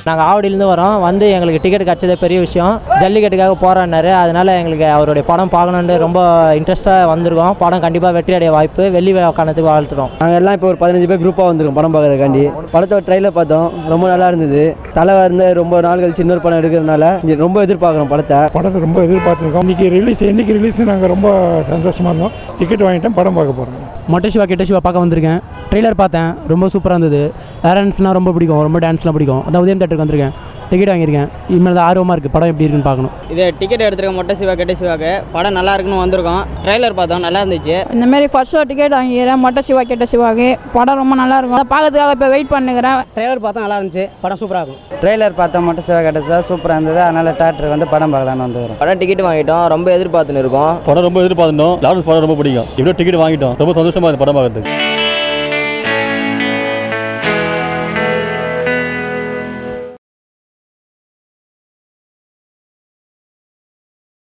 நாங்கள் ஆவடியிலேருந்து வரோம் வந்து எங்களுக்கு டிக்கெட் கிடச்சதே பெரிய விஷயம் ஜல்லிக்கட்டுக்காக போகிறாரு அதனால எங்களுக்கு அவருடைய படம் பார்க்கணுன்னு ரொம்ப இன்ட்ரெஸ்ட்டாக வந்திருக்கோம் படம் கண்டிப்பாக வெற்றி அடைய வாய்ப்பு வெள்ளி விழா காரணத்துக்கு வாழ்த்துறோம் நாங்கள் எல்லாம் இப்போ ஒரு பதினஞ்சு பேர் குரூப்பாக வந்திருக்கோம் படம் பார்க்கறதுக்காண்டி படத்தோட ட்ரைலர் பார்த்தோம் ரொம்ப நல்லா இருந்தது தலைவர் இருந்து ரொம்ப நாள் கழிச்சு இன்னொரு படம் எடுக்கிறதுனால இங்க ரொம்ப எதிர்பார்க்குறோம் படத்தை படத்தை ரொம்ப எதிர்பார்த்துருக்கோம் இன்னைக்கு ரிலீஸ் இன்னைக்கு ரிலீஸ் நாங்கள் ரொம்ப சந்தோஷமாக இருந்தோம் டிக்கெட் வாங்கிட்டேன் படம் பார்க்க போகிறோம் மொட்டை சிவா கெட்ட சிவா பார்க்க வந்திருக்கேன் ட்ரெய்லர் பார்த்தேன் ரொம்ப சூப்பராக இருந்தது டான்ஸ்லாம் ரொம்ப பிடிக்கும் ரொம்ப டான்ஸ்லாம் பிடிக்கும் அதான் உதயம் தேட்டருக்கு வந்திருக்கேன் டிக்கெட் வாங்கியிருக்கேன் இனிமேல் தான் ஆர்வமாக இருக்குது படம் எப்படி இருக்குன்னு பார்க்கணும் இது டிக்கெட் எடுத்துருக்க மொட்டை சிவா கெட்ட சிவாக்கு படம் நல்லா இருக்குன்னு வந்திருக்கோம் ட்ரைலர் பார்த்தோம் நல்லா இருந்துச்சு இந்த மாதிரி ஃபர்ஸ்ட் ஷோ டிக்கெட் வாங்கிக்கிறேன் மொட்டை சிவா கெட்ட சிவாக்கு படம் ரொம்ப நல்லா இருக்கும் அதை பார்க்கறதுக்காக இப்போ வெயிட் பண்ணுகிறேன் ட்ரெய்லர் பார்த்தா நல்லா இருந்துச்சு படம் சூப்பராக இருக்கும் ட்ரெய்லர் பார்த்தா மட்டும் சிவா கிடச்சா சூப்பராக இருந்தது அதனால தேட்டருக்கு வந்து படம் பார்க்கலான்னு வந்துடுறோம் படம் டிக்கெட் வாங்கிட்டோம் ரொம்ப எதிர்பார்த்துன்னு இருக்கோம் படம் ரொம்ப எதிர்பார்த்துட்டோம் லாரன்ஸ் படம் ரொம்ப பிடிக்கும் எப்படியோ டிக்கெட் வாங்கிட்டோம் ரொம்ப சந்தோஷமா இருக்கு படம் பார்க்கறதுக்கு